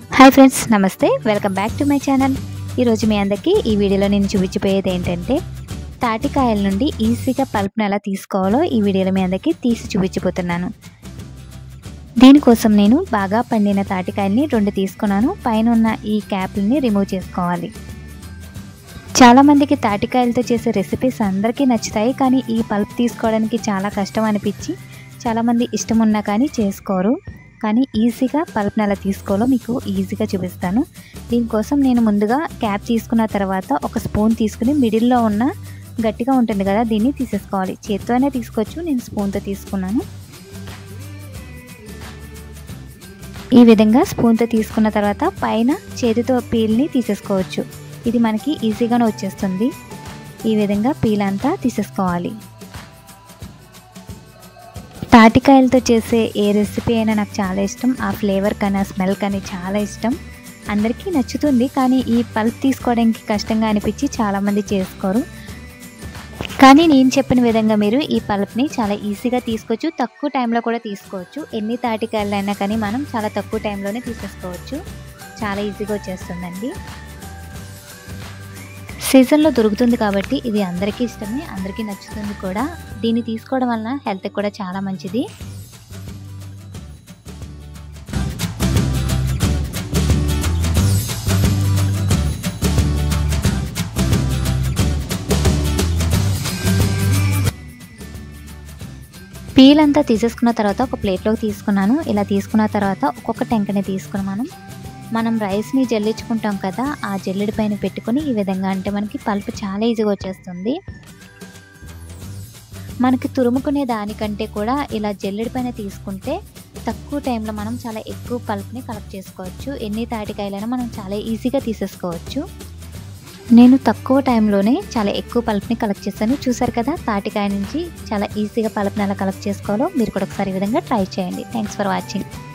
hi friends నమస్తే welcome back to my channel ఈరోజు మీ అందరికీ ఈ వీడియోలో నేను చూపించిపోయేది ఏంటంటే తాటికాయల నుండి ఈజీగా పల్ప్ని ఎలా తీసుకోవాలో ఈ వీడియోలో మీ అందరికీ తీసి చూపించిపోతున్నాను దీనికోసం నేను బాగా పండిన తాటికాయల్ని రెండు తీసుకున్నాను పైన ఉన్న ఈ క్యాప్ని రిమూవ్ చేసుకోవాలి చాలామందికి తాటికాయలతో చేసే రెసిపీస్ అందరికీ నచ్చుతాయి కానీ ఈ పల్ప్ తీసుకోవడానికి చాలా కష్టం అనిపించి చాలామంది ఇష్టం ఉన్నా కానీ చేసుకోరు కానీ ఈజీగా పల్ప్ని ఎలా తీసుకోవాలో మీకు ఈజీగా చూపిస్తాను దీనికోసం నేను ముందుగా క్యాప్ తీసుకున్న తర్వాత ఒక స్పూన్ తీసుకుని మిడిల్లో ఉన్న గట్టిగా ఉంటుంది కదా దీన్ని తీసేసుకోవాలి చేత్తోనే తీసుకోవచ్చు నేను స్పూన్తో తీసుకున్నాను ఈ విధంగా స్పూన్తో తీసుకున్న తర్వాత పైన చేతితో పీల్ని తీసేసుకోవచ్చు ఇది మనకి ఈజీగానే వచ్చేస్తుంది ఈ విధంగా పీల్ అంతా తీసేసుకోవాలి తాటికాయలతో చేసే ఏ రెసిపీ అయినా నాకు చాలా ఇష్టం ఆ ఫ్లేవర్ కానీ ఆ స్మెల్ కానీ చాలా ఇష్టం అందరికీ నచ్చుతుంది కానీ ఈ పల్ప్ తీసుకోవడానికి కష్టంగా అనిపించి చాలామంది చేసుకోరు కానీ నేను చెప్పిన విధంగా మీరు ఈ పల్ప్ని చాలా ఈజీగా తీసుకోవచ్చు తక్కువ టైంలో కూడా తీసుకోవచ్చు ఎన్ని తాటికాయలైనా కానీ మనం చాలా తక్కువ టైంలోనే తీసేసుకోవచ్చు చాలా ఈజీగా వచ్చేస్తుందండి సీజన్లో దొరుకుతుంది కాబట్టి ఇది అందరికీ ఇష్టమే అందరికీ నచ్చుతుంది కూడా దీన్ని తీసుకోవడం వలన హెల్త్కి కూడా చాలా మంచిది పీల్ అంతా తీసేసుకున్న తర్వాత ఒక ప్లేట్లోకి తీసుకున్నాను ఇలా తీసుకున్న తర్వాత ఒక్కొక్క టెంకని తీసుకుని మనం మనం రైస్ని జల్లించుకుంటాం కదా ఆ జల్లెడి పైన పెట్టుకొని ఈ విధంగా అంటే మనకి పల్పు చాలా ఈజీగా వచ్చేస్తుంది మనకి తురుముకునే దానికంటే కూడా ఇలా జల్లెడి పైన తీసుకుంటే తక్కువ టైంలో మనం చాలా ఎక్కువ పల్ప్ని కలెక్ట్ చేసుకోవచ్చు ఎన్ని తాటికాయలైనా మనం చాలా ఈజీగా తీసేసుకోవచ్చు నేను తక్కువ టైంలోనే చాలా ఎక్కువ పల్ప్ని కలెక్ట్ చేశాను చూసారు కదా తాటికాయ నుంచి చాలా ఈజీగా పల్ప్ని ఎలా కలెక్ట్ చేసుకోవాలో మీరు కూడా ఒకసారి ఈ విధంగా ట్రై చేయండి థ్యాంక్స్ ఫర్ వాచింగ్